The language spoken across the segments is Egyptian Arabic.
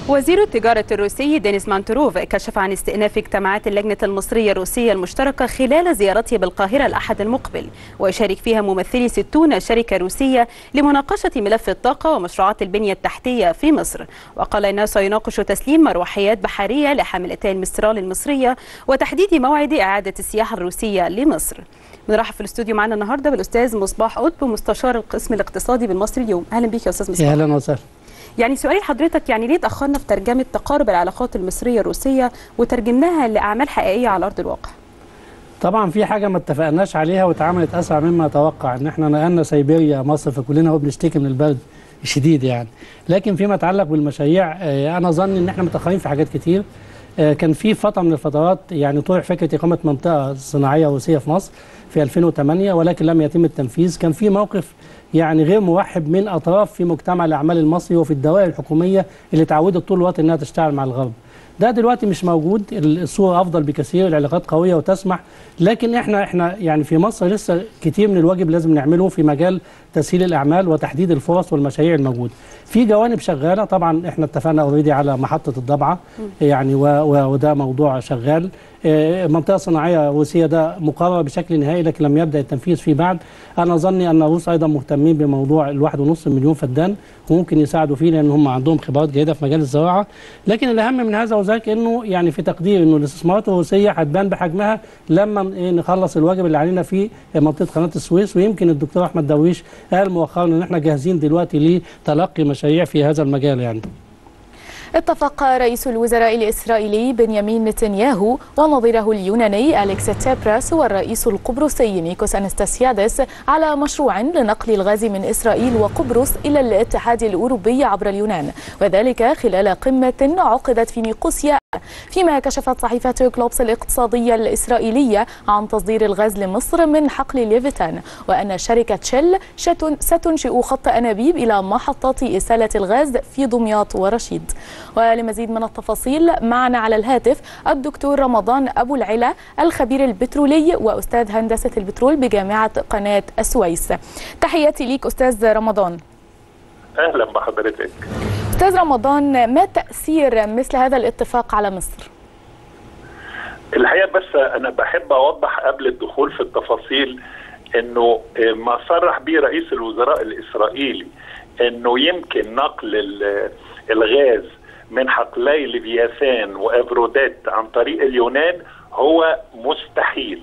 وزير التجارة الروسي دينيس مانتروف كشف عن استئناف اجتماعات اللجنة المصرية الروسية المشتركة خلال زيارته بالقاهرة الأحد المقبل ويشارك فيها ممثلي 60 شركة روسية لمناقشة ملف الطاقة ومشروعات البنية التحتية في مصر وقال إنه سيناقش تسليم مروحيات بحرية لحاملتي المسترال المصرية وتحديد موعد إعادة السياحة الروسية لمصر بنرحب في الاستوديو معنا النهارده بالاستاذ مصباح قطب مستشار القسم الاقتصادي بالمصري اليوم اهلا بيك يا استاذ مصباح اهلا وسهلا يعني سؤالي لحضرتك يعني ليه تاخرنا في ترجمه تقارب العلاقات المصريه الروسيه وترجمناها لاعمال حقيقيه على ارض الواقع طبعا في حاجه ما اتفقناش عليها واتعملت اسرع مما اتوقع ان احنا نقلنا سيبيريا مصر فكلنا هو بنشتكي من البرد الشديد يعني لكن فيما يتعلق بالمشاريع انا ظني ان احنا متاخرين في حاجات كتير كان في فتره من الفترات يعني طرح فكره اقامه منطقه صناعيه روسيه في مصر في 2008 ولكن لم يتم التنفيذ كان في موقف يعني غير موحد من اطراف في مجتمع الاعمال المصري وفي الدوائر الحكوميه اللي تعودت طول الوقت انها تشتغل مع الغرب ده دلوقتي مش موجود الصوره افضل بكثير العلاقات قويه وتسمح لكن احنا احنا يعني في مصر لسه كتير من الواجب لازم نعمله في مجال تسهيل الاعمال وتحديد الفرص والمشاريع الموجوده في جوانب شغاله طبعا احنا اتفقنا اوريدي على محطه الضبعه يعني وده موضوع شغال منطقه صناعيه روسيه ده مقرر بشكل نهائي لكن لم يبدا التنفيذ فيه بعد انا ظني ان الروس ايضا مهتمين بموضوع الواحد ونص مليون فدان وممكن يساعدوا فيه لان هم عندهم خبرات جيده في مجال الزراعه لكن الاهم من هذا وذاك انه يعني في تقدير انه الاستثمارات الروسيه هتبان بحجمها لما نخلص الواجب اللي علينا في منطقه قناه السويس ويمكن الدكتور احمد درويش قال مؤخرا ان احنا جاهزين دلوقتي لتلقي مشاريع في هذا المجال يعني اتفق رئيس الوزراء الإسرائيلي بنيامين نتنياهو ونظيره اليوناني أليكس تيبراس والرئيس القبرصي نيكوس أنستاسيادس على مشروع لنقل الغاز من إسرائيل وقبرص إلى الاتحاد الأوروبي عبر اليونان وذلك خلال قمة عقدت في نيقوسيا فيما كشفت صحيفة كلوبس الاقتصادية الإسرائيلية عن تصدير الغاز لمصر من حقل ليفيتان وأن شركة شيل ستنشئ خط أنابيب إلى محطات إسالة الغاز في دمياط ورشيد ولمزيد من التفاصيل معنا على الهاتف الدكتور رمضان أبو العلا الخبير البترولي وأستاذ هندسة البترول بجامعة قناة السويس تحياتي ليك أستاذ رمضان أهلا بحضرتك أستاذ رمضان ما تأثير مثل هذا الاتفاق على مصر؟ الحقيقة بس أنا بحب أوضح قبل الدخول في التفاصيل أنه ما صرح به رئيس الوزراء الإسرائيلي أنه يمكن نقل الغاز من حقلي ليفياثان وافروديت عن طريق اليونان هو مستحيل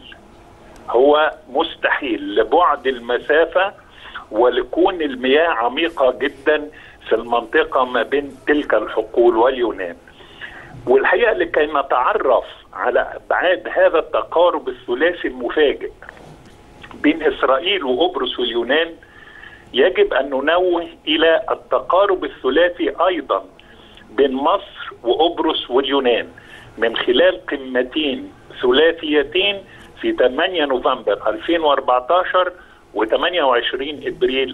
هو مستحيل لبعد المسافه ولكون المياه عميقه جدا في المنطقه ما بين تلك الحقول واليونان والحقيقه لكي نتعرف على ابعاد هذا التقارب الثلاثي المفاجئ بين اسرائيل وقبرص واليونان يجب ان ننوه الى التقارب الثلاثي ايضا بين مصر وقبرص واليونان من خلال قمتين ثلاثيتين في 8 نوفمبر 2014 و28 ابريل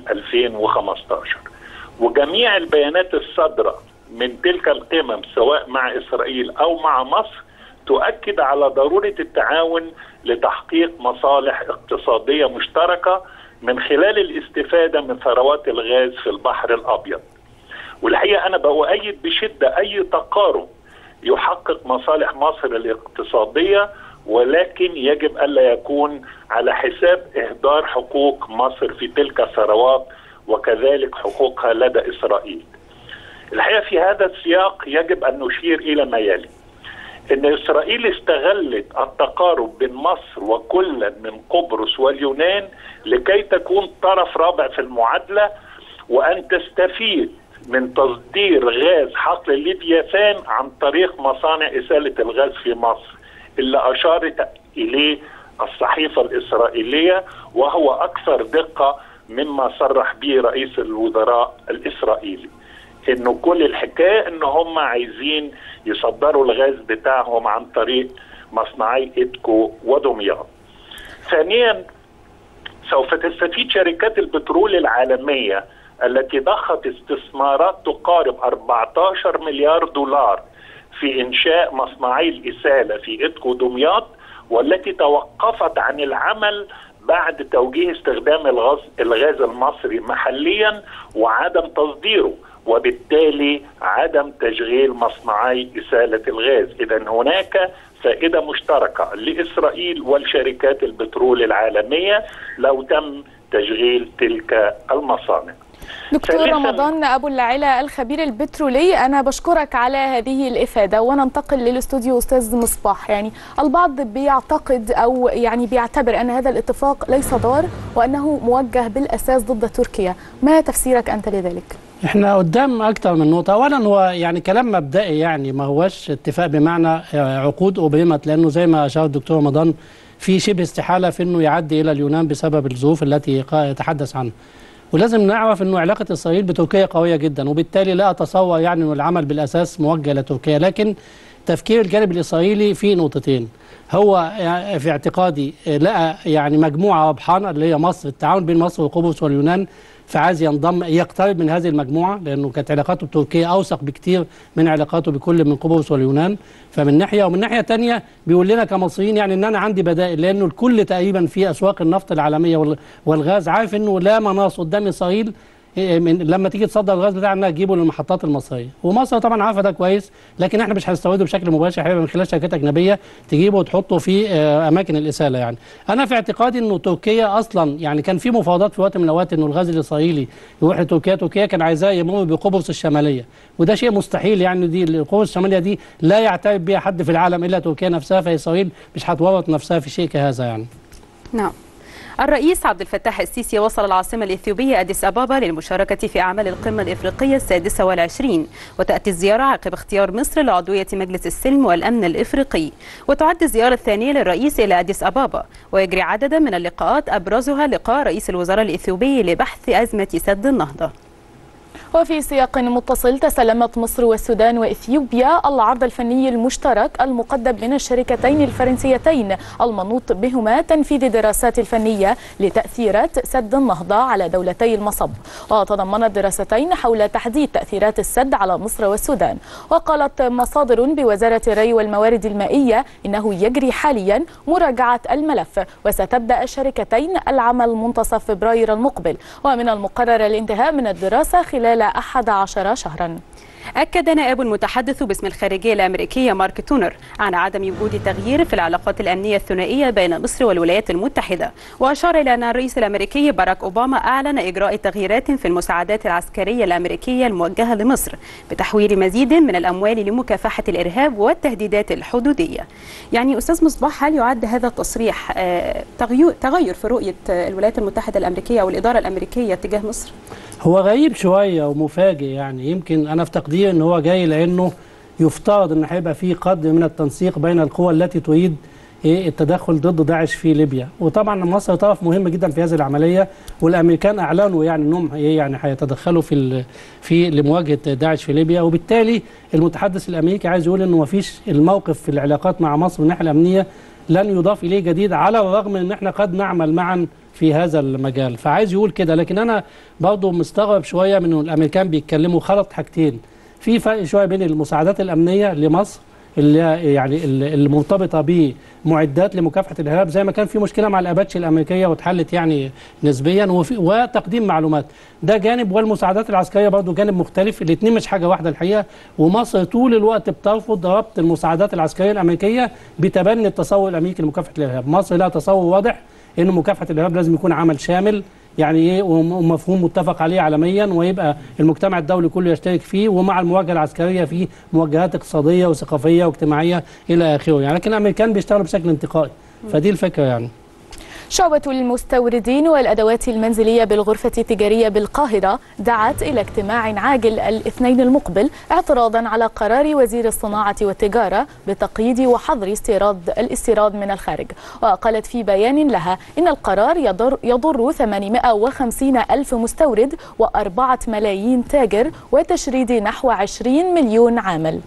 2015 وجميع البيانات الصادره من تلك القمم سواء مع اسرائيل او مع مصر تؤكد على ضروره التعاون لتحقيق مصالح اقتصاديه مشتركه من خلال الاستفاده من ثروات الغاز في البحر الابيض. والحقيقه انا بؤيد بشده اي تقارب يحقق مصالح مصر الاقتصاديه ولكن يجب الا يكون على حساب اهدار حقوق مصر في تلك الثروات وكذلك حقوقها لدى اسرائيل. الحقيقه في هذا السياق يجب ان نشير الى ما يلي. ان اسرائيل استغلت التقارب بين مصر وكل من قبرص واليونان لكي تكون طرف رابع في المعادله وان تستفيد من تصدير غاز حقل ليفياثان عن طريق مصانع اساله الغاز في مصر اللي اشارت اليه الصحيفه الاسرائيليه وهو اكثر دقه مما صرح به رئيس الوزراء الاسرائيلي. انه كل الحكايه ان هم عايزين يصدروا الغاز بتاعهم عن طريق مصنعي ادكو ودمياط. ثانيا سوف تستفيد شركات البترول العالميه التي ضخت استثمارات تقارب 14 مليار دولار في انشاء مصنعي الاساله في ادكو دمياط والتي توقفت عن العمل بعد توجيه استخدام الغاز الغاز المصري محليا وعدم تصديره وبالتالي عدم تشغيل مصنعي إسالة الغاز إذا هناك فائدة مشتركة لإسرائيل والشركات البترول العالمية لو تم تشغيل تلك المصانع دكتور ثالثاً- رمضان أبو العلا الخبير البترولي أنا بشكرك على هذه الإفادة وننتقل للاستوديو أستاذ مصباح يعني البعض بيعتقد أو يعني بيعتبر أن هذا الاتفاق ليس ضار وأنه موجه بالأساس ضد تركيا ما تفسيرك أنت لذلك؟ احنا قدام اكتر من نقطه اولا هو يعني كلام مبدئي يعني ما هوش اتفاق بمعنى آه، عقود ابرمت لانه زي ما اشار الدكتور رمضان في شبه استحاله في انه يعدي الى اليونان بسبب الظروف التي قا- يتحدث عنها ولازم نعرف انه علاقه اسرائيل بتركيا قويه جدا وبالتالي لا اتصور يعني انه العمل بالاساس موجه لتركيا لكن تفكير الجانب الاسرائيلي في نقطتين هو يعني في اعتقادي آه، لقى يعني مجموعه ربحانه اللي هي مصر التعاون بين مصر وقبرص واليونان فعايز ينضم يقترب من هذه المجموعه لانه كانت علاقاته بتركيا اوثق بكتير من علاقاته بكل من قبرص واليونان فمن ناحيه ومن ناحيه ثانيه بيقول لنا كمصريين يعني ان انا عندي بدائل لانه الكل تقريبا في اسواق النفط العالميه وال- والغاز عارف انه لا مناص قدام اسرائيل إيه من لما تيجي تصدر الغاز بتاعها انها تجيبه للمحطات المصريه ومصر طبعا عارفه ده كويس لكن احنا مش هنستورده بشكل مباشر هيبقى من خلال شركات اجنبيه تجيبه وتحطه في آه، اماكن الاساله يعني انا في اعتقادي انه تركيا اصلا يعني كان في مفاوضات في وقت من الاوقات انه الغاز الاسرائيلي يروح لتركيا تركيا كان عايزاه يمر بقبرص الشماليه وده شيء مستحيل يعني دي القبرص الشماليه دي لا يعترف بها حد في العالم الا تركيا نفسها فاسرائيل مش هتورط نفسها في شيء كهذا يعني نعم الرئيس عبد الفتاح السيسي وصل العاصمة الإثيوبية أديس أبابا للمشاركة في أعمال القمة الإفريقية السادسة والعشرين وتأتي الزيارة عقب اختيار مصر لعضوية مجلس السلم والأمن الإفريقي وتعد الزيارة الثانية للرئيس إلى أديس أبابا ويجري عددا من اللقاءات أبرزها لقاء رئيس الوزراء الإثيوبي لبحث أزمة سد النهضة وفي سياق متصل تسلمت مصر والسودان واثيوبيا العرض الفني المشترك المقدم من الشركتين الفرنسيتين المنوط بهما تنفيذ دراسات الفنيه لتاثيرات سد النهضه على دولتي المصب وتضمنت دراستين حول تحديد تاثيرات السد على مصر والسودان وقالت مصادر بوزاره الري والموارد المائيه انه يجري حاليا مراجعه الملف وستبدا الشركتين العمل منتصف فبراير المقبل ومن المقرر الانتهاء من الدراسه خلال 11 شهرا أكد نائب المتحدث باسم الخارجية الأمريكية مارك تونر عن عدم وجود تغيير في العلاقات الأمنية الثنائية بين مصر والولايات المتحدة وأشار إلى أن الرئيس الأمريكي باراك أوباما أعلن إجراء تغييرات في المساعدات العسكرية الأمريكية الموجهة لمصر بتحويل مزيد من الأموال لمكافحة الإرهاب والتهديدات الحدودية يعني أستاذ مصباح هل يعد هذا التصريح آه، تغير تغير في رؤية آه، الولايات المتحدة الأمريكية أو الإدارة الأمريكية تجاه مصر؟ هو غريب شويه ومفاجئ يعني يمكن انا في تقديري ان هو جاي لانه يفترض ان هيبقى في قدر من التنسيق بين القوى التي تريد ايه التدخل ضد داعش في ليبيا وطبعا مصر طرف مهم جدا في هذه العمليه والامريكان اعلنوا يعني انهم ايه يعني هيتدخلوا في ال- في لمواجهه داعش في ليبيا وبالتالي المتحدث الامريكي عايز يقول انه ما فيش الموقف في العلاقات مع مصر من الناحيه الامنيه لن يضاف اليه جديد على الرغم من ان احنا قد نعمل معا في هذا المجال فعايز يقول كده لكن انا برضه مستغرب شويه من إن الامريكان بيتكلموا خلط حاجتين في فرق شويه بين المساعدات الامنيه لمصر اللي هي يعني اللي اللي مرتبطه بمعدات لمكافحه الارهاب زي ما كان في مشكله مع الاباتشي الامريكيه واتحلت يعني نسبيا وفي وتقديم معلومات ده جانب والمساعدات العسكريه برضه جانب مختلف الاثنين مش حاجه واحده الحقيقه ومصر طول الوقت بترفض ربط المساعدات العسكريه الامريكيه بتبني التصور الامريكي لمكافحه الارهاب مصر لها تصور واضح انه مكافحه الارهاب لازم يكون عمل شامل يعني ايه وم- ومفهوم متفق عليه عالميا ويبقى المجتمع الدولي كله يشترك فيه ومع المواجهه العسكريه في موجهات اقتصاديه وثقافيه واجتماعيه الى اخره يعني لكن الامريكان بيشتغلوا بشكل انتقائي فدي الفكره يعني شعبة المستوردين والأدوات المنزلية بالغرفة التجارية بالقاهرة دعت إلى اجتماع عاجل الاثنين المقبل اعتراضا على قرار وزير الصناعة والتجارة بتقييد وحظر استيراد الاستيراد من الخارج وقالت في بيان لها إن القرار يضر, يضر 850 ألف مستورد وأربعة ملايين تاجر وتشريد نحو 20 مليون عامل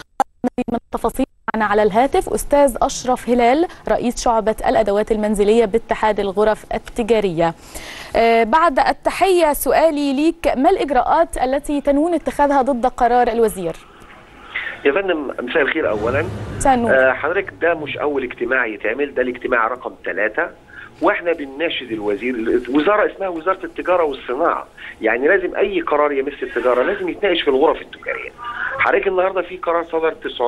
من التفاصيل معنا على الهاتف أستاذ أشرف هلال رئيس شعبة الأدوات المنزلية باتحاد الغرف التجارية آه، بعد التحية سؤالي ليك ما الإجراءات التي تنوون اتخاذها ضد قرار الوزير؟ يا فندم مساء الخير اولا سنو آه، حضرتك ده مش اول اجتماع يتعمل ده الاجتماع رقم ثلاثة واحنا بنناشد الوزير الوزاره اسمها وزاره التجاره والصناعه يعني لازم اي قرار يمس التجاره لازم يتناقش في الغرف التجاريه حضرتك النهارده في قرار صدر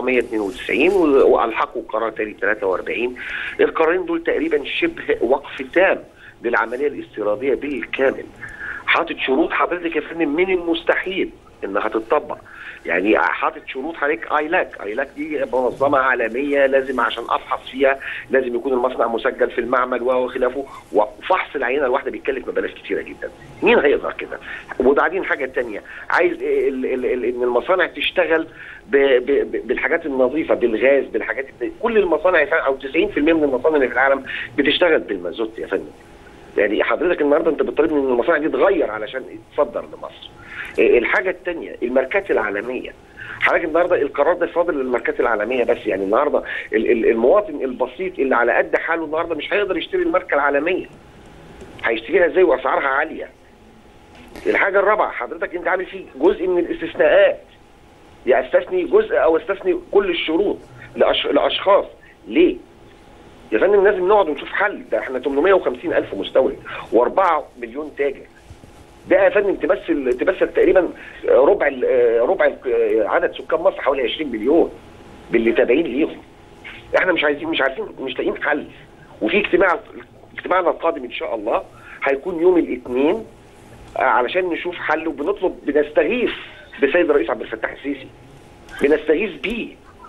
992 و- والحقوا قرار تاني 43 القرارين دول تقريبا شبه وقف تام للعمليه الاستيراديه بالكامل حاطط شروط حضرتك يا فندم من المستحيل انها تتطبق يعني حاطط شروط حضرتك ايلاك ايلاك دي منظمه عالميه لازم عشان افحص فيها لازم يكون المصنع مسجل في المعمل وخلافه وفحص العينه الواحده بيتكلف مبالغ كتيره جدا مين هيقدر كده وبعدين حاجه تانية عايز ال- ال- ال- ان المصانع تشتغل ب ب ب بالحاجات النظيفه بالغاز بالحاجات كل المصانع يا فندم، او 90% من المصانع اللي في العالم بتشتغل بالمازوت يا فندم يعني حضرتك النهارده انت بتطالبني ان المصانع دي تغير علشان تصدر لمصر. إيه الحاجه الثانيه الماركات العالميه. حضرتك النهارده القرار ده فاضل للماركات العالميه بس يعني النهارده ال- ال- المواطن البسيط اللي على قد حاله النهارده مش هيقدر يشتري الماركه العالميه. هيشتريها ازاي واسعارها عاليه. الحاجه الرابعه حضرتك انت عامل فيه جزء من الاستثناءات. يا استثني جزء او استثني كل الشروط لأش... لاشخاص ليه؟ يا فندم لازم نقعد ونشوف حل ده احنا 850 الف مستورد و4 مليون تاجر ده يا فندم تمثل تمثل تقريبا ربع ال- ربع ال- عدد سكان مصر حوالي 20 مليون باللي تابعين ليهم احنا مش عايزين مش عارفين مش لاقيين حل وفي اجتماع اجتماعنا القادم ان شاء الله هيكون يوم الاثنين علشان نشوف حل وبنطلب بنستغيث بسيد الرئيس عبد الفتاح السيسي بنستغيث بيه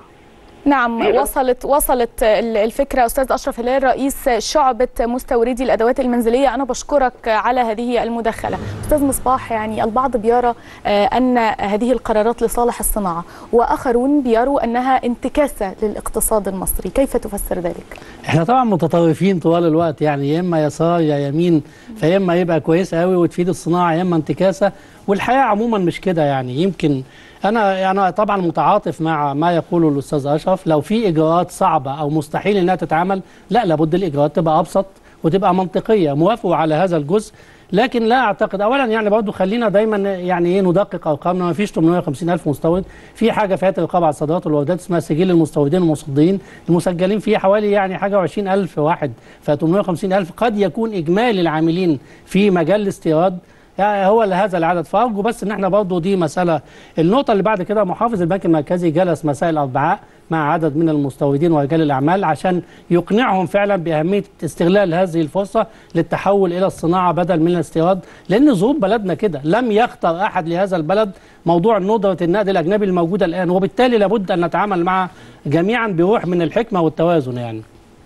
نعم ليه؟ وصلت وصلت ال- الفكره استاذ اشرف هلال رئيس شعبه مستوردي الادوات المنزليه انا بشكرك على هذه المداخله استاذ مصباح يعني البعض بيرى آه، ان هذه القرارات لصالح الصناعه واخرون بيروا انها انتكاسه للاقتصاد المصري كيف تفسر ذلك احنا طبعا متطرفين طوال الوقت يعني يا اما يسار يا يمين فيا اما يبقى كويسه قوي وتفيد الصناعه يا اما انتكاسه والحياه عموما مش كده يعني يمكن انا يعني طبعا متعاطف مع ما يقوله الاستاذ اشرف لو في اجراءات صعبه او مستحيل انها تتعمل لا لابد الاجراءات تبقى ابسط وتبقى منطقيه موافق على هذا الجزء لكن لا اعتقد اولا يعني برضه خلينا دايما يعني ايه ندقق ارقامنا ما فيش 850 الف مستورد في حاجه في هيئه الرقابه على الصادرات والواردات اسمها سجل المستوردين والمصدرين المسجلين فيه حوالي يعني حاجه و20 الف واحد ف 850 الف قد يكون اجمالي العاملين في مجال الاستيراد يعني هو هذا العدد فارجو بس ان احنا برضه دي مساله النقطه اللي بعد كده محافظ البنك المركزي جلس مساء الاربعاء مع عدد من المستوردين ورجال الاعمال عشان يقنعهم فعلا باهميه استغلال هذه الفرصه للتحول الى الصناعه بدل من الاستيراد لان ظروف بلدنا كده لم يختر احد لهذا البلد موضوع ندره النقد الاجنبي الموجوده الان وبالتالي لابد ان نتعامل مع جميعا بروح من الحكمه والتوازن يعني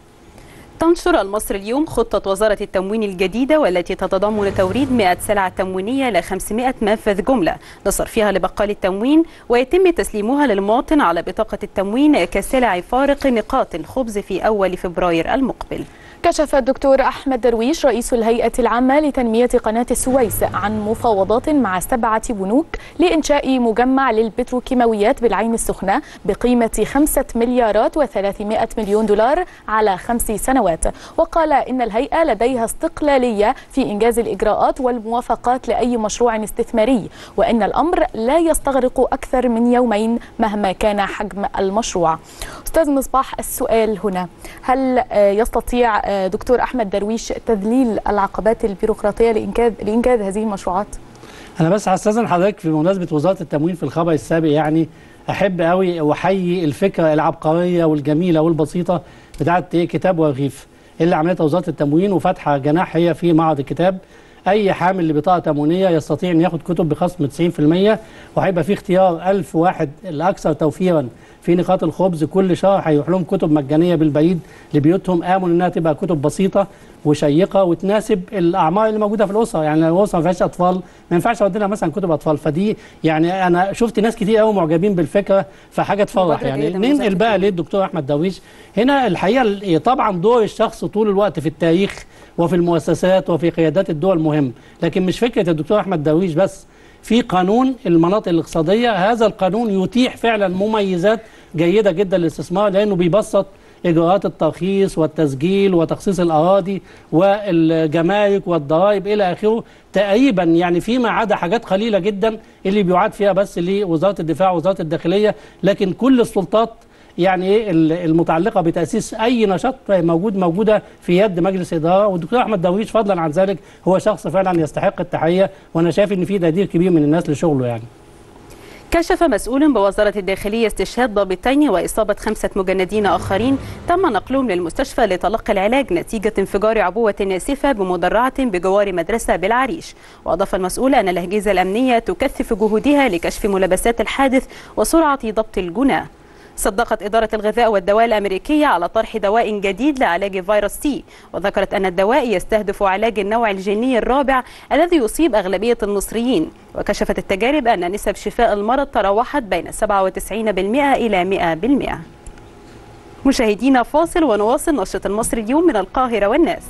تنشر المصري اليوم خطة وزارة التموين الجديدة والتي تتضمن توريد 100 سلعة تموينية ل 500 منفذ جملة لصرفها لبقال التموين ويتم تسليمها للمواطن على بطاقة التموين كسلع فارق نقاط الخبز في أول فبراير المقبل كشف الدكتور أحمد درويش رئيس الهيئة العامة لتنمية قناة السويس عن مفاوضات مع سبعة بنوك لإنشاء مجمع للبتروكيماويات بالعين السخنة بقيمة خمسة مليارات وثلاثمائة مليون دولار على خمس سنوات وقال إن الهيئة لديها استقلالية في إنجاز الإجراءات والموافقات لأي مشروع استثماري وإن الأمر لا يستغرق أكثر من يومين مهما كان حجم المشروع أستاذ مصباح السؤال هنا هل آه، يستطيع آه، دكتور أحمد درويش تذليل العقبات البيروقراطية لإنجاز لإنجاز هذه المشروعات؟ انا بس هستاذن حضرتك في مناسبه وزاره التموين في الخبر السابق يعني احب قوي واحيي الفكره العبقريه والجميله والبسيطه بتاعه إيه كتاب ورغيف اللي عملتها وزاره التموين وفاتحه جناح هي في معرض الكتاب اي حامل لبطاقه تموينيه يستطيع ان ياخد كتب بخصم 90% وهيبقى في اختيار 1000 واحد الاكثر توفيرا في نقاط الخبز كل شهر هيروح لهم كتب مجانيه بالبريد لبيوتهم امن انها تبقى كتب بسيطه وشيقه وتناسب الاعمار اللي موجوده في الاسره يعني لو الاسره ما فيهاش اطفال ما ينفعش اودي لها مثلا كتب اطفال فدي يعني انا شفت ناس كتير قوي معجبين بالفكره فحاجه تفرح مبادرة يعني جيدة من وزارة ننقل بقى التموين. للدكتور احمد درويش هنا الحقيقه طبعا دور الشخص طول الوقت في التاريخ وفي المؤسسات وفي قيادات الدول مهم لكن مش فكره الدكتور احمد درويش بس في قانون المناطق الاقتصاديه هذا القانون يتيح فعلا مميزات جيده جدا للاستثمار لانه بيبسط اجراءات الترخيص والتسجيل وتخصيص الاراضي والجمارك والضرائب الى اخره تقريبا يعني فيما عدا حاجات قليله جدا اللي بيعاد فيها بس لوزاره الدفاع ووزاره الداخليه لكن كل السلطات يعني ايه ال- المتعلقه بتاسيس اي نشاط موجود موجوده في يد مجلس اداره والدكتور احمد درويش فضلا عن ذلك هو شخص فعلا يستحق التحيه وانا شايف ان في تقدير كبير من الناس لشغله يعني كشف مسؤول بوزارة الداخلية استشهاد ضابطين وإصابة خمسة مجندين آخرين تم نقلهم للمستشفى لتلقي العلاج نتيجة انفجار عبوة ناسفة بمدرعة بجوار مدرسة بالعريش وأضاف المسؤول أن الأجهزة الأمنية تكثف جهودها لكشف ملابسات الحادث وسرعة ضبط الجناه صدقت إدارة الغذاء والدواء الأمريكية على طرح دواء جديد لعلاج فيروس سي وذكرت أن الدواء يستهدف علاج النوع الجيني الرابع الذي يصيب أغلبية المصريين وكشفت التجارب أن نسب شفاء المرض تراوحت بين 97% إلى 100% مشاهدينا فاصل ونواصل نشرة المصري اليوم من القاهرة والناس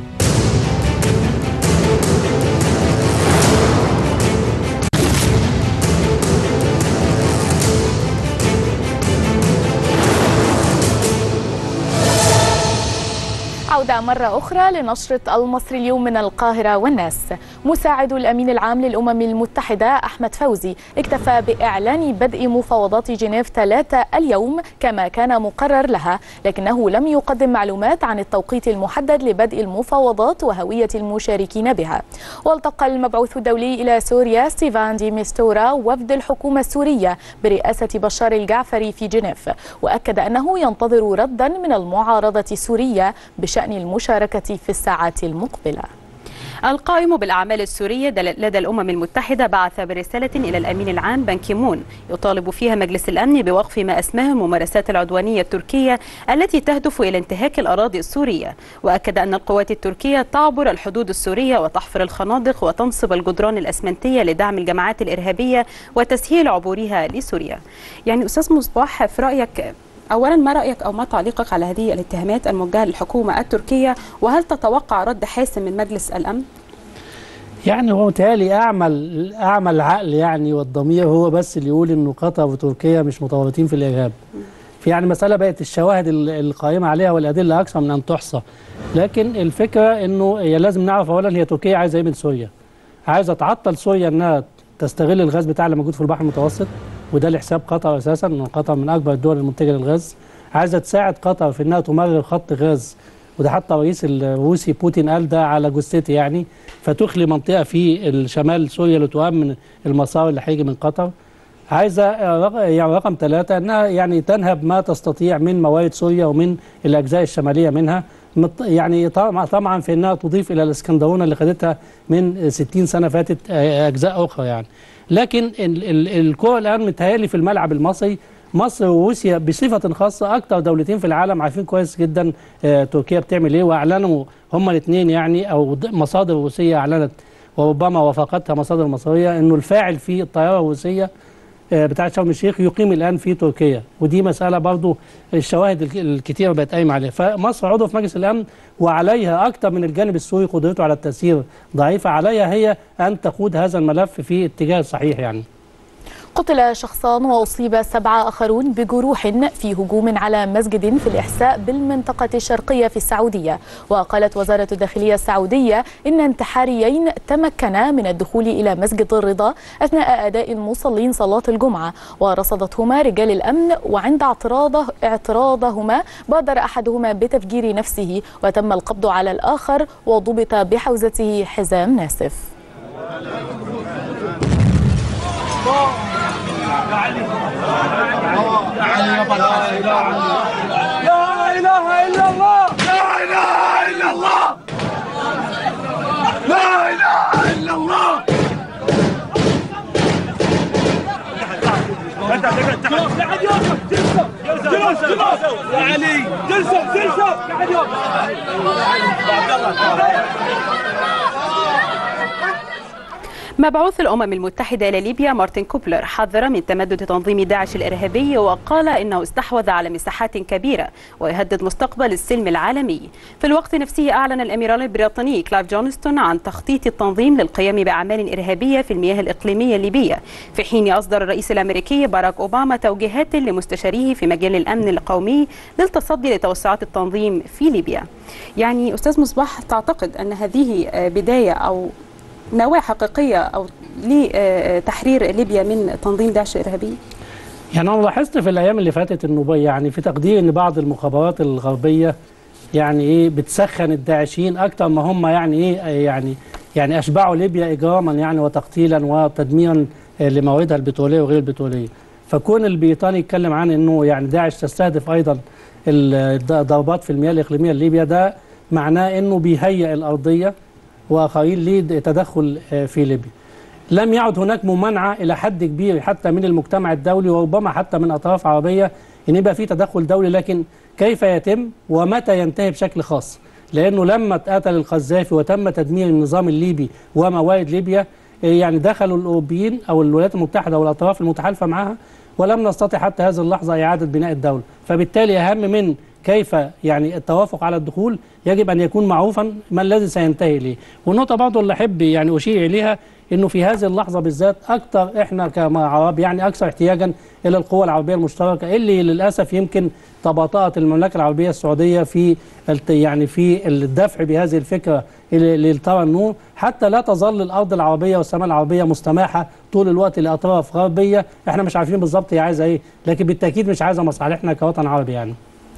عودة مرة أخرى لنشرة المصري اليوم من القاهرة والناس مساعد الأمين العام للأمم المتحدة أحمد فوزي اكتفى بإعلان بدء مفاوضات جنيف ثلاثة اليوم كما كان مقرر لها لكنه لم يقدم معلومات عن التوقيت المحدد لبدء المفاوضات وهوية المشاركين بها والتقى المبعوث الدولي إلى سوريا ستيفان دي ميستورا وفد الحكومة السورية برئاسة بشار الجعفري في جنيف وأكد أنه ينتظر ردا من المعارضة السورية بشأن المشاركة في الساعات المقبلة القائم بالأعمال السورية دل- لدى الأمم المتحدة بعث برسالة إلى الأمين العام بان كيمون يطالب فيها مجلس الأمن بوقف ما أسماه الممارسات العدوانية التركية التي تهدف إلى انتهاك الأراضي السورية وأكد أن القوات التركية تعبر الحدود السورية وتحفر الخنادق وتنصب الجدران الأسمنتية لدعم الجماعات الإرهابية وتسهيل عبورها لسوريا يعني أستاذ مصباح في رأيك اولا ما رايك او ما تعليقك على هذه الاتهامات الموجهه للحكومه التركيه وهل تتوقع رد حاسم من مجلس الامن يعني هو متهيألي أعمل أعمى العقل يعني والضمير هو بس اللي يقول إنه قطر وتركيا مش متورطين في الإرهاب. في يعني مسألة بقت الشواهد ال- القائمة عليها والأدلة أكثر من أن تحصى. لكن الفكرة إنه هي لازم نعرف أولا هي تركيا عايزة إيه من سوريا. عايزة تعطل سوريا إنها تستغل الغاز بتاعها اللي موجود في البحر المتوسط وده لحساب قطر أساسا إن قطر من أكبر الدول المنتجة للغاز. عايزة تساعد قطر في إنها تمرر خط غاز وده حتى الرئيس الروسي بوتين قال ده على جثتي يعني فتخلي منطقه في الشمال سوريا لتؤمن المسار اللي هيجي من قطر عايزه آه، رق- يعني رقم ثلاثه انها يعني تنهب ما تستطيع من موارد سوريا ومن الاجزاء الشماليه منها مت- يعني طمع- طمعا في انها تضيف الى الاسكندرونه اللي خدتها من 60 سنه فاتت آه، اجزاء اخرى يعني لكن ال- ال- الكره الان متهيألي في الملعب المصري مصر وروسيا بصفة خاصة أكتر دولتين في العالم عارفين كويس جدا آه، تركيا بتعمل إيه وأعلنوا هما الاثنين يعني أو د- مصادر روسية أعلنت وربما وافقتها مصادر مصرية إنه الفاعل في الطيارة الروسية آه، بتاعت شرم الشيخ يقيم الآن في تركيا ودي مسألة برضو الشواهد الك- الكتيرة بقت قايمة عليها فمصر عضو في مجلس الأمن وعليها أكتر من الجانب السوري قدرته على التأثير ضعيفة عليها هي أن تقود هذا الملف في اتجاه صحيح يعني قتل شخصان وأصيب سبعة آخرون بجروح في هجوم على مسجد في الإحساء بالمنطقة الشرقية في السعودية وقالت وزارة الداخلية السعودية إن انتحاريين تمكنا من الدخول إلى مسجد الرضا أثناء أداء المصلين صلاة الجمعة ورصدتهما رجال الأمن وعند اعتراضه اعتراضهما بادر أحدهما بتفجير نفسه وتم القبض على الآخر وضبط بحوزته حزام ناسف لا اله الا الله لا اله الا الله لا اله الا الله قاعد يوقف جلسه جلسه جلسه يا علي جلسه جلسه قاعد يوقف مبعوث الأمم المتحدة إلى ليبيا مارتن كوبلر حذر من تمدد تنظيم داعش الإرهابي وقال إنه استحوذ على مساحات كبيرة ويهدد مستقبل السلم العالمي في الوقت نفسه أعلن الأميران البريطاني كلايف جونستون عن تخطيط التنظيم للقيام بأعمال إرهابية في المياه الإقليمية الليبية في حين أصدر الرئيس الأمريكي باراك أوباما توجيهات لمستشاريه في مجال الأمن القومي للتصدي لتوسعات التنظيم في ليبيا يعني أستاذ مصباح تعتقد أن هذه آه، بداية أو نواة حقيقية أو لتحرير ليبيا من تنظيم داعش الإرهابي؟ يعني انا لاحظت في الايام اللي فاتت انه ب- يعني في تقدير ان بعض المخابرات الغربيه يعني ايه بتسخن الداعشين اكتر ما هم يعني ايه يعني يعني اشبعوا ليبيا اجراما يعني وتقتيلا وتدميرا آه، لمواردها البتروليه وغير البتروليه فكون البريطاني يتكلم عن انه يعني داعش تستهدف ايضا الضربات في المياه الاقليميه لليبيا ده معناه انه بيهيئ الارضيه واخرين لتدخل آه، في ليبيا لم يعد هناك ممانعه الى حد كبير حتى من المجتمع الدولي وربما حتى من اطراف عربيه ان يبقى في تدخل دولي لكن كيف يتم ومتى ينتهي بشكل خاص لانه لما اتقتل القذافي وتم تدمير النظام الليبي وموارد ليبيا إيه يعني دخلوا الاوروبيين او الولايات المتحده والاطراف المتحالفه معها ولم نستطع حتى هذه اللحظه اعاده بناء الدوله فبالتالي اهم من كيف يعني التوافق على الدخول يجب ان يكون معروفا ما الذي سينتهي اليه والنقطه برضه اللي احب يعني اشير اليها انه في هذه اللحظه بالذات اكثر احنا كعرب يعني اكثر احتياجا الى القوى العربيه المشتركه اللي للاسف يمكن تباطات المملكه العربيه السعوديه في الت- يعني في الدفع بهذه الفكره اللي اللي ترى النور حتى لا تظل الارض العربيه والسماء العربيه مستماحه طول الوقت لاطراف غربيه احنا مش عارفين بالظبط هي عايزه ايه لكن بالتاكيد مش عايزه مصالحنا كوطن عربي يعني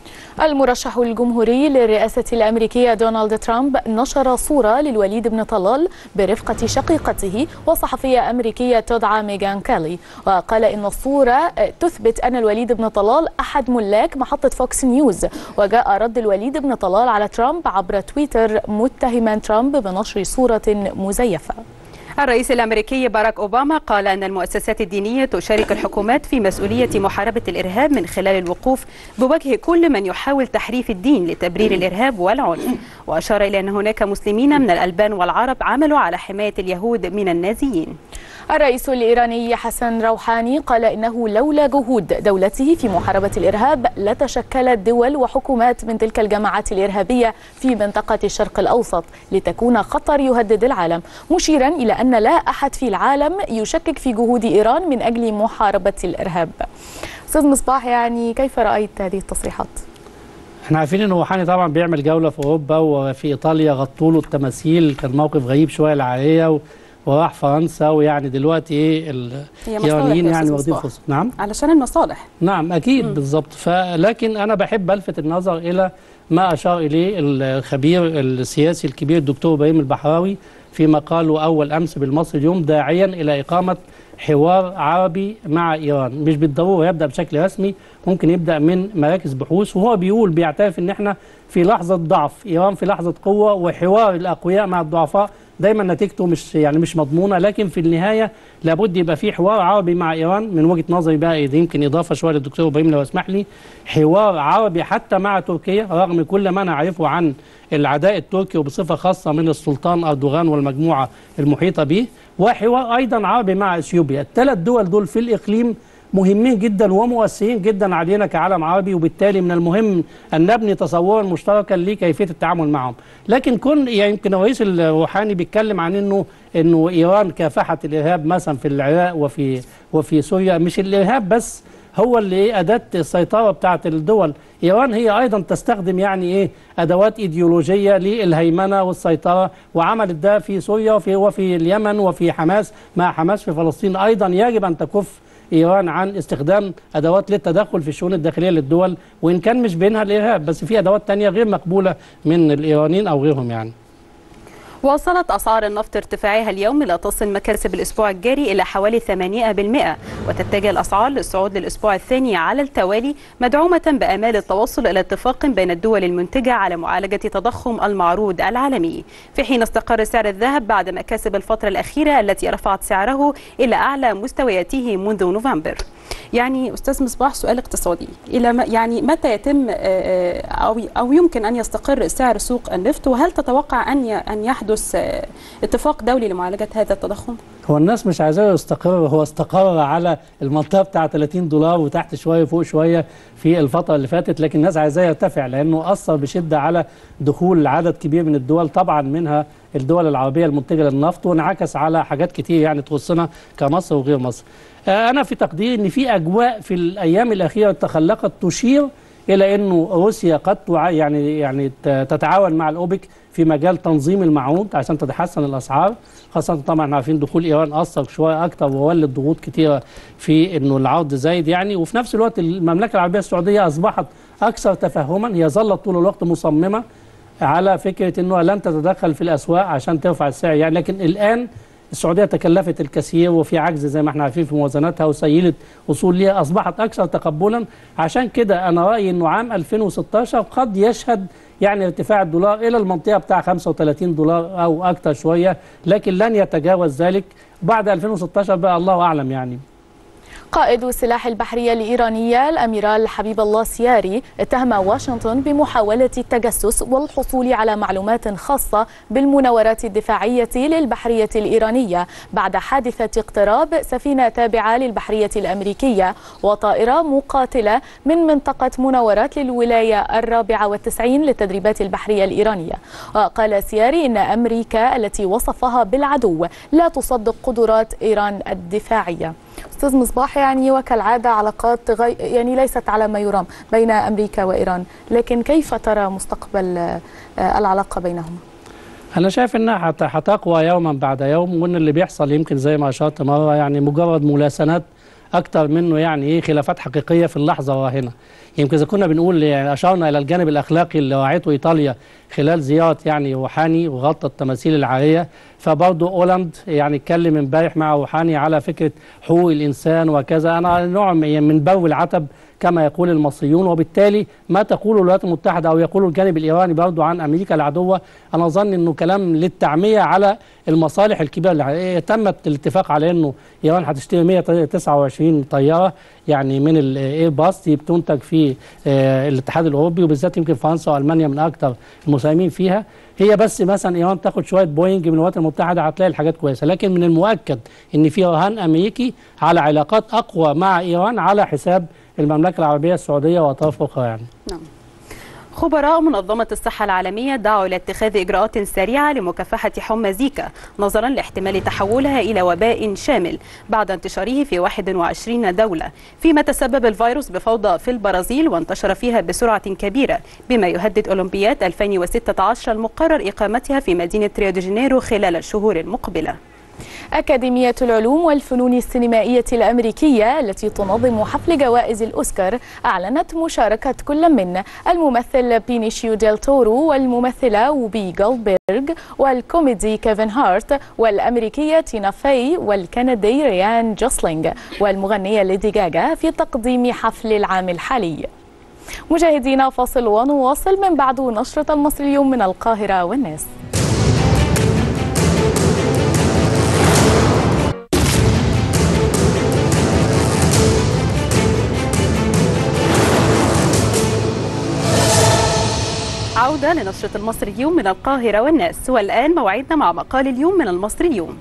المرشح الجمهوري للرئاسة الأمريكية دونالد ترامب نشر صورة للوليد بن طلال برفقة شقيقته وصحفية أمريكية تدعى ميغان كالي وقال إن الصورة تثبت أن الوليد بن طلال أحد ملاك محطة فوكس نيوز وجاء رد الوليد بن طلال على ترامب عبر تويتر متهما ترامب بنشر صورة مزيفة الرئيس الامريكي باراك اوباما قال ان المؤسسات الدينيه تشارك الحكومات في مسؤوليه محاربه الارهاب من خلال الوقوف بوجه كل من يحاول تحريف الدين لتبرير الارهاب والعنف واشار الى ان هناك مسلمين من الالبان والعرب عملوا على حمايه اليهود من النازيين الرئيس الإيراني حسن روحاني قال إنه لولا جهود دولته في محاربة الإرهاب لتشكلت دول وحكومات من تلك الجماعات الإرهابية في منطقة الشرق الأوسط لتكون خطر يهدد العالم مشيرا إلى أن لا أحد في العالم يشكك في جهود إيران من أجل محاربة الإرهاب أستاذ مصباح يعني كيف رأيت هذه التصريحات؟ احنا عارفين ان روحاني طبعا بيعمل جوله في اوروبا وفي ايطاليا غطوا له التماثيل كان موقف غريب شويه العاليه و... وراح فرنسا ويعني دلوقتي ايه ال- هي مصالح الايرانيين يا يعني أستاذ واخدين مصباح. فرصه نعم علشان المصالح نعم اكيد بالظبط فلكن انا بحب الفت النظر الى ما اشار اليه الخبير السياسي الكبير الدكتور ابراهيم البحراوي في مقاله اول امس بالمصري اليوم داعيا الى اقامه حوار عربي مع ايران مش بالضروره يبدا بشكل رسمي ممكن يبدا من مراكز بحوث وهو بيقول بيعترف ان احنا في لحظه ضعف ايران في لحظه قوه وحوار الاقوياء مع الضعفاء دايما نتيجته مش يعني مش مضمونه لكن في النهايه لابد يبقى في حوار عربي مع ايران من وجهه نظري بقى إيه، يمكن اضافه شويه للدكتور ابراهيم لو يسمح لي حوار عربي حتى مع تركيا رغم كل ما نعرفه عن العداء التركي وبصفه خاصه من السلطان اردوغان والمجموعه المحيطه به وحوار ايضا عربي مع اثيوبيا الثلاث دول دول في الاقليم مهمين جدا ومؤثرين جدا علينا كعالم عربي وبالتالي من المهم ان نبني تصورا مشتركا لكيفيه التعامل معهم لكن كن يعني يمكن الرئيس الروحاني بيتكلم عن انه انه ايران كافحت الارهاب مثلا في العراق وفي وفي سوريا مش الارهاب بس هو اللي ايه اداه السيطره بتاعه الدول ايران هي ايضا تستخدم يعني ايه ادوات ايديولوجيه للهيمنه والسيطره وعملت ده في سوريا وفي وفي اليمن وفي حماس مع حماس في فلسطين ايضا يجب ان تكف ايران عن استخدام ادوات للتدخل في الشؤون الداخليه للدول وان كان مش بينها الارهاب بس في ادوات تانية غير مقبوله من الايرانيين او غيرهم يعني واصلت أسعار النفط ارتفاعها اليوم لتصل مكاسب الأسبوع الجاري إلى حوالي 8% وتتجه الأسعار للصعود للأسبوع الثاني على التوالي مدعومة بآمال التوصل إلى اتفاق بين الدول المنتجة على معالجة تضخم المعروض العالمي في حين استقر سعر الذهب بعد مكاسب الفترة الأخيرة التي رفعت سعره إلى أعلى مستوياته منذ نوفمبر يعني أستاذ مصباح سؤال اقتصادي إلى ما يعني متى يتم آه، آه، أو أو يمكن أن يستقر سعر سوق النفط وهل تتوقع أن ي- أن يحدث آه، اتفاق دولي لمعالجة هذا التضخم؟ هو الناس مش عايزاه يستقر هو استقر على المنطقه بتاع 30 دولار وتحت شويه فوق شويه في الفتره اللي فاتت لكن الناس عايزاه يرتفع لانه اثر بشده على دخول عدد كبير من الدول طبعا منها الدول العربيه المنتجه للنفط وانعكس على حاجات كتير يعني تخصنا كمصر وغير مصر. آه، انا في تقديري ان في اجواء في الايام الاخيره تخلقت تشير الى انه روسيا قد تع- يعني يعني ت- تتعاون مع الاوبك في مجال تنظيم المعونة عشان تتحسن الاسعار خاصه طبعا احنا عارفين دخول ايران اثر شويه اكتر وولد ضغوط كتيره في انه العرض زايد يعني وفي نفس الوقت المملكه العربيه السعوديه اصبحت اكثر تفهما هي ظلت طول الوقت مصممه على فكره انه لن تتدخل في الاسواق عشان ترفع السعر يعني لكن الان السعوديه تكلفت الكثير وفي عجز زي ما احنا عارفين في موازناتها وسيله وصول ليها اصبحت اكثر تقبلا عشان كده انا رايي انه عام 2016 قد يشهد يعني ارتفاع الدولار الى المنطقه بتاع 35 دولار او اكثر شويه لكن لن يتجاوز ذلك بعد 2016 بقى الله اعلم يعني قائد السلاح البحرية الإيرانية الأميرال حبيب الله سياري اتهم واشنطن بمحاولة التجسس والحصول على معلومات خاصة بالمناورات الدفاعية للبحرية الإيرانية بعد حادثة اقتراب سفينة تابعة للبحرية الأمريكية وطائرة مقاتلة من منطقة مناورات للولاية الرابعة والتسعين للتدريبات البحرية الإيرانية وقال سياري إن أمريكا التي وصفها بالعدو لا تصدق قدرات إيران الدفاعية استاذ مصباح يعني وكالعاده علاقات غي... يعني ليست على ما يرام بين امريكا وايران لكن كيف ترى مستقبل آه، العلاقه بينهما انا شايف انها هت- هتقوى يوما بعد يوم وان اللي بيحصل يمكن زي ما اشرت مره يعني مجرد ملاسنات اكتر منه يعني ايه خلافات حقيقيه في اللحظه الراهنه يمكن اذا كنا بنقول يعني اشرنا الى الجانب الاخلاقي اللي راعته ايطاليا خلال زياره يعني روحاني وغطت التماثيل العاريه فبرضه اولاند يعني اتكلم امبارح مع روحاني على فكره حقوق الانسان وكذا انا نوع من من بو العتب كما يقول المصريون وبالتالي ما تقوله الولايات المتحده او يقوله الجانب الايراني برضه عن امريكا العدوه انا اظن انه كلام للتعميه على المصالح الكبيره اللي إيه، تمت الاتفاق على انه ايران هتشتري 129 طياره يعني من الاير باص دي بتنتج في آه، الاتحاد الاوروبي وبالذات يمكن فرنسا والمانيا من اكثر المساهمين فيها هي بس مثلا ايران تاخد شويه بوينج من الولايات المتحده هتلاقي الحاجات كويسه لكن من المؤكد ان في رهان امريكي على علاقات اقوى مع ايران على حساب المملكه العربيه السعوديه واطراف اخرى يعني نعم خبراء منظمة الصحة العالمية دعوا إلى اتخاذ إجراءات سريعة لمكافحة حمى زيكا نظرا لاحتمال تحولها إلى وباء شامل بعد انتشاره في 21 دولة فيما تسبب الفيروس بفوضى في البرازيل وانتشر فيها بسرعة كبيرة بما يهدد أولمبياد 2016 المقرر إقامتها في مدينة ريو دي جانيرو خلال الشهور المقبلة أكاديمية العلوم والفنون السينمائية الأمريكية التي تنظم حفل جوائز الأوسكار أعلنت مشاركة كل من الممثل بينيشيو ديل تورو والممثلة وبي جولدبرغ والكوميدي كيفن هارت والأمريكية تينا فاي والكندي ريان جوسلينج والمغنية ليدي جاجا في تقديم حفل العام الحالي مشاهدينا فاصل ونواصل من بعد نشرة المصري اليوم من القاهرة والناس عودة لنشرة المصري اليوم من القاهرة والناس والآن موعدنا مع مقال اليوم من المصري اليوم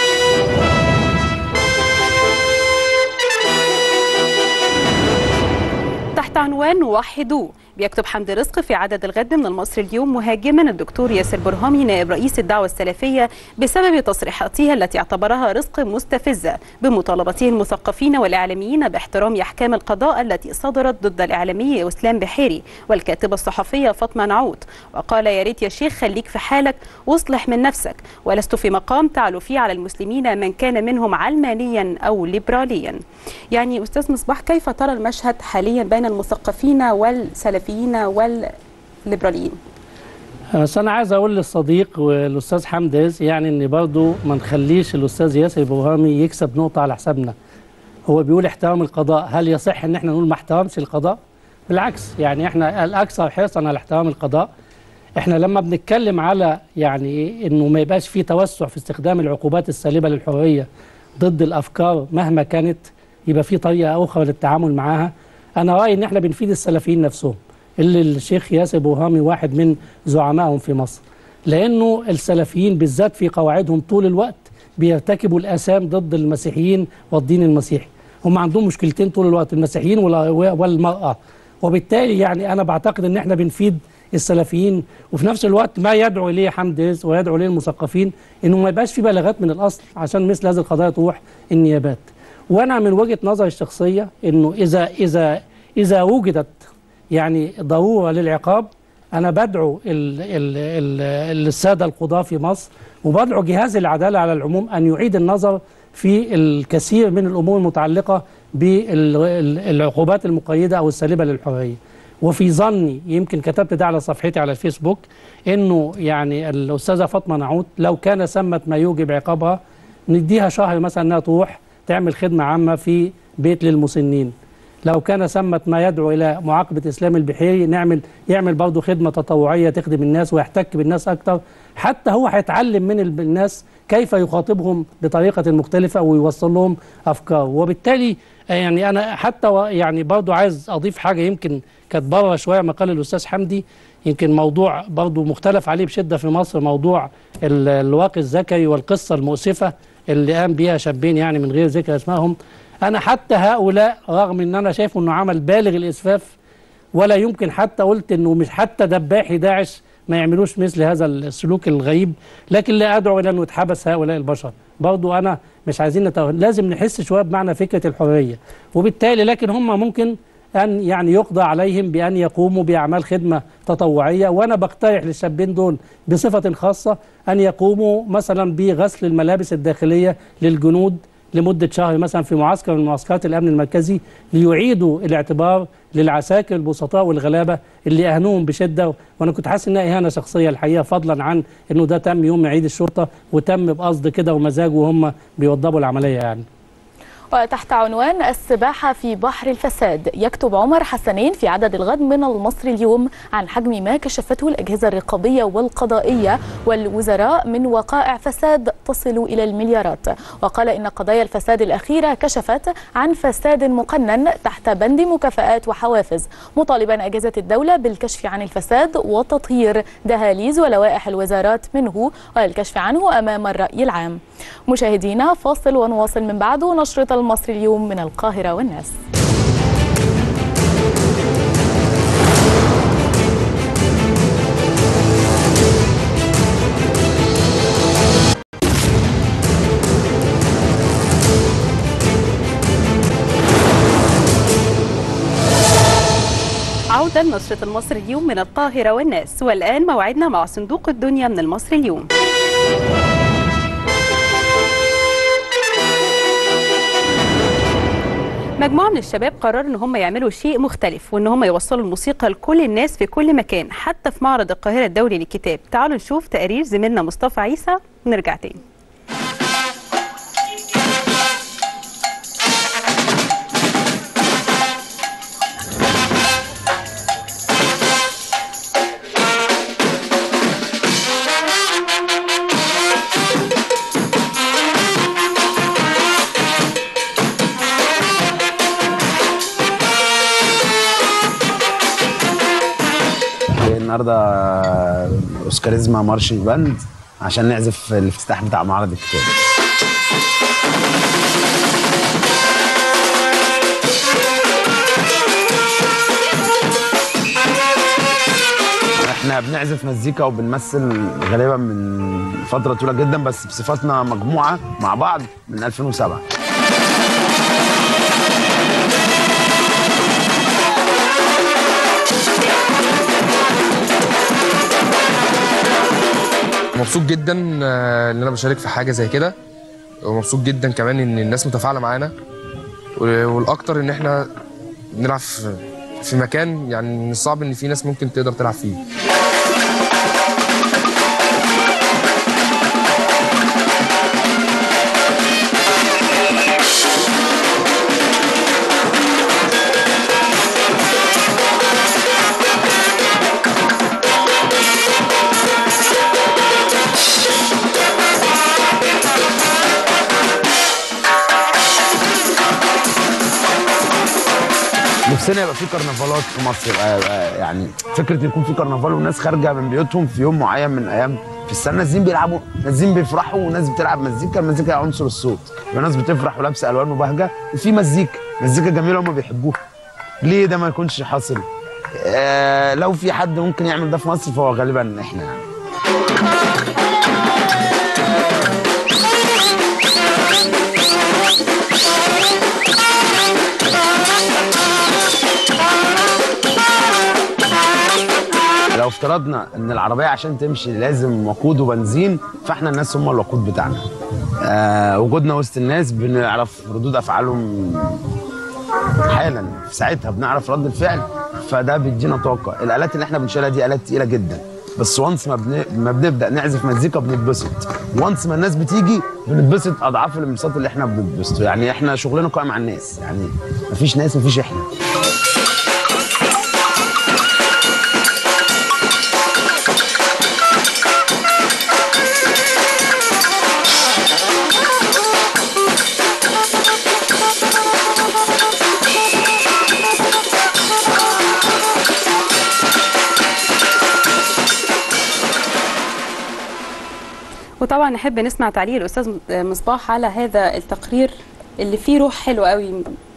تحت عنوان وحدوه بيكتب حمد رزق في عدد الغد من المصري اليوم مهاجما الدكتور ياسر برهامي نائب رئيس الدعوة السلفية بسبب تصريحاته التي اعتبرها رزق مستفزة بمطالبته المثقفين والإعلاميين باحترام أحكام القضاء التي صدرت ضد الإعلامي إسلام بحيري والكاتبة الصحفية فاطمة نعود وقال يا ريت يا شيخ خليك في حالك واصلح من نفسك ولست في مقام تعلو فيه على المسلمين من كان منهم علمانيا أو ليبراليا يعني أستاذ مصباح كيف ترى المشهد حاليا بين المثقفين والسلفيين والليبراليين بس انا عايز اقول للصديق والاستاذ حمد رزق يعني ان برضه ما نخليش الاستاذ ياسر برهامي يكسب نقطه على حسابنا هو بيقول احترام القضاء هل يصح ان احنا نقول ما احترمش القضاء بالعكس يعني احنا الاكثر حرصا على احترام القضاء احنا لما بنتكلم على يعني إيه انه ما يبقاش في توسع في استخدام العقوبات السالبه للحريه ضد الافكار مهما كانت يبقى في طريقه اخرى للتعامل معاها انا رايي ان احنا بنفيد السلفيين نفسهم اللي الشيخ ياسر برهامي واحد من زعمائهم في مصر لانه السلفيين بالذات في قواعدهم طول الوقت بيرتكبوا الاثام ضد المسيحيين والدين المسيحي هم عندهم مشكلتين طول الوقت المسيحيين ولا- والمراه وبالتالي يعني انا بعتقد ان احنا بنفيد السلفيين وفي نفس الوقت ما يدعو اليه حمد رزق ويدعو اليه المثقفين انه ما يبقاش في بلاغات من الاصل عشان مثل هذه القضايا تروح النيابات وانا من وجهه نظري الشخصيه انه اذا اذا اذا وجدت يعني ضروره للعقاب انا بدعو ال ال ال الساده القضاه في مصر وبدعو جهاز العداله على العموم ان يعيد النظر في الكثير من الامور المتعلقه بالعقوبات المقيده او السالبه للحريه وفي ظني يمكن كتبت ده على صفحتي على الفيسبوك انه يعني الاستاذه فاطمه نعوت لو كان ثمه ما يوجب عقابها نديها شهر مثلا انها تروح تعمل خدمه عامه في بيت للمسنين لو كان ثمة ما يدعو إلى معاقبة إسلام البحيري نعمل يعمل برضه خدمة تطوعية تخدم الناس ويحتك بالناس أكتر حتى هو هيتعلم من ال- الناس كيف يخاطبهم بطريقة مختلفة ويوصل لهم أفكار وبالتالي آه، يعني أنا حتى و- يعني برضه عايز أضيف حاجة يمكن كانت بره شوية مقال الأستاذ حمدي يمكن موضوع برضه مختلف عليه بشدة في مصر موضوع ال- الواقي الذكري والقصة المؤسفة اللي قام بيها شابين يعني من غير ذكر اسمائهم انا حتى هؤلاء رغم ان انا شايفه انه عمل بالغ الاسفاف ولا يمكن حتى قلت انه مش حتى دباحي داعش ما يعملوش مثل هذا السلوك الغريب لكن لا ادعو الى انه يتحبس هؤلاء البشر برضو انا مش عايزين نتو... لازم نحس شويه بمعنى فكره الحريه وبالتالي لكن هم ممكن ان يعني يقضى عليهم بان يقوموا باعمال خدمه تطوعيه وانا بقترح للشابين دول بصفه خاصه ان يقوموا مثلا بغسل الملابس الداخليه للجنود لمدة شهر مثلا في معسكر من معسكرات الأمن المركزي ليعيدوا الاعتبار للعساكر البسطاء والغلابة اللي أهنوهم بشدة وأنا كنت حاسس إنها إهانة شخصية الحقيقة فضلا عن إنه ده تم يوم عيد الشرطة وتم بقصد كده ومزاج وهم بيوضبوا العملية يعني وتحت عنوان السباحة في بحر الفساد يكتب عمر حسنين في عدد الغد من المصري اليوم عن حجم ما كشفته الأجهزة الرقابية والقضائية والوزراء من وقائع فساد تصل إلى المليارات وقال إن قضايا الفساد الأخيرة كشفت عن فساد مقنن تحت بند مكافآت وحوافز مطالبا أجهزة الدولة بالكشف عن الفساد وتطهير دهاليز ولوائح الوزارات منه والكشف عنه أمام الرأي العام مشاهدينا فاصل ونواصل من بعده نشرة المصري اليوم من القاهرة والناس عودة لنشرة المصري اليوم من القاهرة والناس والآن موعدنا مع صندوق الدنيا من المصري اليوم مجموعة من الشباب قرروا ان هم يعملوا شيء مختلف وان هم يوصلوا الموسيقى لكل الناس في كل مكان حتى في معرض القاهرة الدولي للكتاب تعالوا نشوف تقرير زميلنا مصطفى عيسى ونرجع تاني جاي النهارده اوسكاريزما مارشنج باند عشان نعزف الافتتاح بتاع معرض الكتاب احنا بنعزف مزيكا وبنمثل غالبا من فتره طويله جدا بس بصفتنا مجموعه مع بعض من 2007 مبسوط جدا آه، ان انا بشارك في حاجه زي كده ومبسوط جدا كمان ان الناس متفاعله معانا و- والاكتر ان احنا بنلعب في في مكان يعني من الصعب ان في ناس ممكن تقدر تلعب فيه نفسنا يبقى في كرنفالات في مصر يبقى يبقى يعني فكره ان يكون في كرنفال والناس خارجه من بيوتهم في يوم معين من ايام في السنه نازلين بيلعبوا نازلين بيفرحوا وناس بتلعب مزيكا المزيكا هي عنصر الصوت يبقى ناس بتفرح ولابسه الوان وبهجه وفي مزيكا مزيكا جميله هم بيحبوها ليه ده ما يكونش حاصل آه لو في حد ممكن يعمل ده في مصر فهو غالبا احنا يعني لو افترضنا ان العربيه عشان تمشي لازم وقود وبنزين فاحنا الناس هم الوقود بتاعنا آه وجودنا وسط الناس بنعرف ردود افعالهم حالا في ساعتها بنعرف رد الفعل فده بيدينا طاقه الالات اللي احنا بنشيلها دي الات تقيله جدا بس وانس ما, بن... ما بنبدا نعزف مزيكا بنتبسط وانس ما الناس بتيجي بنتبسط اضعاف الانبساط اللي احنا بنتبسطه يعني احنا شغلنا قائم على الناس يعني مفيش ناس مفيش احنا وطبعا نحب نسمع تعليق الاستاذ مصباح على هذا التقرير اللي فيه روح حلوه قوي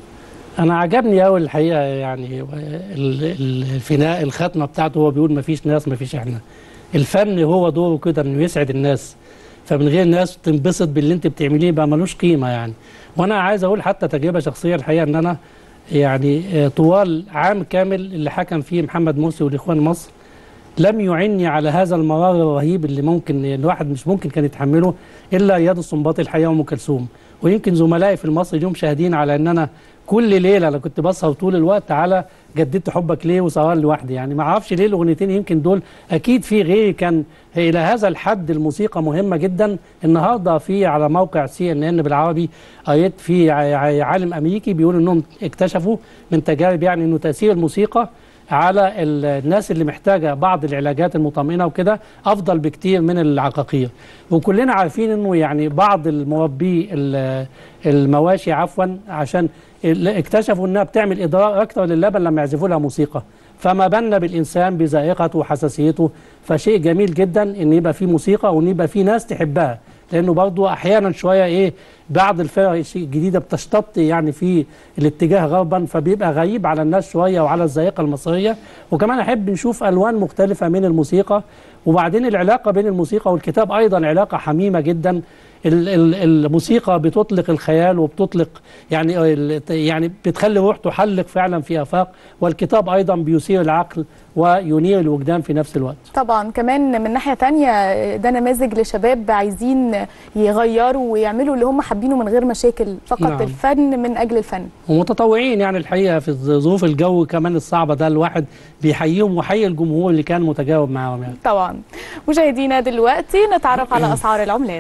انا عجبني قوي الحقيقه يعني ال- ال- الفناء الختمه بتاعته هو بيقول مفيش ناس مفيش احنا الفن هو دوره كده انه يسعد الناس فمن غير الناس تنبسط باللي انت بتعمليه بقى ملوش قيمه يعني وانا عايز اقول حتى تجربه شخصيه الحقيقه ان انا يعني آه، طوال عام كامل اللي حكم فيه محمد مرسي والاخوان مصر لم يعني على هذا المرار الرهيب اللي ممكن الواحد مش ممكن كان يتحمله الا رياض السنباطي الحقيقه وام كلثوم ويمكن زملائي في المصري اليوم شاهدين على ان انا كل ليله انا كنت بسهر طول الوقت على جددت حبك ليه وسهران لوحدي يعني ما اعرفش ليه الاغنيتين يمكن دول اكيد في غيري كان الى هذا الحد الموسيقى مهمه جدا النهارده في على موقع سي ان ان بالعربي قريت في ع- ع- عالم امريكي بيقول انهم اكتشفوا من تجارب يعني انه تاثير الموسيقى على ال- الناس اللي محتاجه بعض العلاجات المطمئنه وكده افضل بكتير من العقاقير وكلنا عارفين انه يعني بعض المربي ال- المواشي عفوا عشان ال- اكتشفوا انها بتعمل اضرار اكتر للبن لما يعزفوا لها موسيقى فما بالنا بالانسان بذائقته وحساسيته فشيء جميل جدا ان يبقى في موسيقى وان يبقى في ناس تحبها لانه برضو احيانا شويه ايه بعض الفرق الجديده بتشتط يعني في الاتجاه غربا فبيبقى غريب على الناس شويه وعلى الذائقه المصريه وكمان احب نشوف الوان مختلفه من الموسيقى وبعدين العلاقه بين الموسيقى والكتاب ايضا علاقه حميمه جدا ال- ال- الموسيقى بتطلق الخيال وبتطلق يعني ال- يعني بتخلي الروح تحلق فعلا في افاق والكتاب ايضا بيثير العقل وينير الوجدان في نفس الوقت طبعا كمان من ناحيه تانية ده نماذج لشباب عايزين يغيروا ويعملوا اللي هم حابينه من غير مشاكل فقط نعم. نعم. الفن من اجل الفن ومتطوعين يعني الحقيقه في ظروف الجو كمان الصعبه ده الواحد بيحييهم وحيي الجمهور اللي كان متجاوب معاهم يعني طبعا مشاهدينا دلوقتي نتعرف على اسعار العملات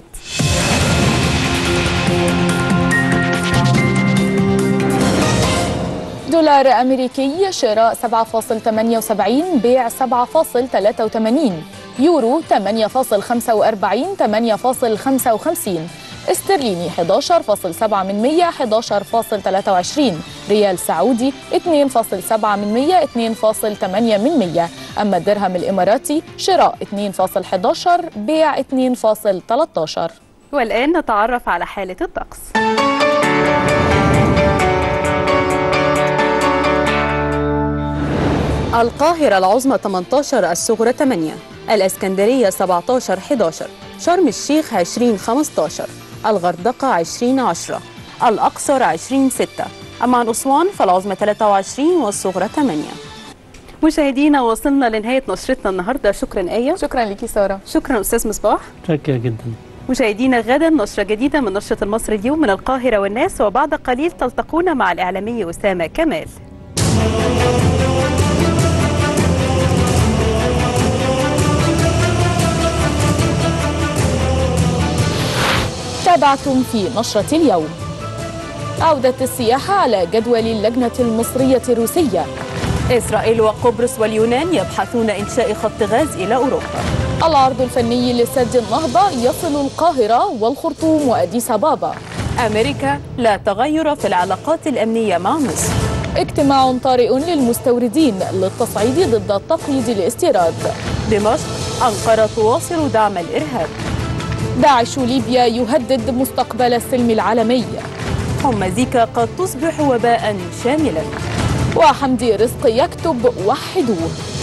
دولار أمريكي شراء 7.78 بيع 7.83 يورو 8.45 8.55 استرليني 11.7 من 100 11.23 ريال سعودي 2.7 من 100 2.8 من 100 أما الدرهم الإماراتي شراء 2.11 بيع 2.13 والآن نتعرف على حالة الطقس القاهرة العظمى 18 الصغرى 8 الإسكندرية 17 11 شرم الشيخ 20 15 الغردقة 20 10 الأقصر 20 6 أما عن أسوان فالعظمى 23 والصغرى 8 مشاهدينا وصلنا لنهاية نشرتنا النهاردة شكرا آية شكرا لك سارة شكرا أستاذ مصباح شكرا جدا مشاهدينا غدا نشرة جديدة من نشرة المصري اليوم من القاهرة والناس وبعد قليل تلتقون مع الإعلامي أسامة كمال تابعتم في نشرة اليوم عودة السياحة على جدول اللجنة المصرية الروسية إسرائيل وقبرص واليونان يبحثون إنشاء خط غاز إلى أوروبا العرض الفني لسد النهضة يصل القاهرة والخرطوم وأديس أبابا أمريكا لا تغير في العلاقات الأمنية مع مصر اجتماع طارئ للمستوردين للتصعيد ضد تقييد الاستيراد دمشق أنقرة تواصل دعم الإرهاب داعش ليبيا يهدد مستقبل السلم العالمي حمى زيكا قد تصبح وباء شاملا وحمدي رزق يكتب وحدوه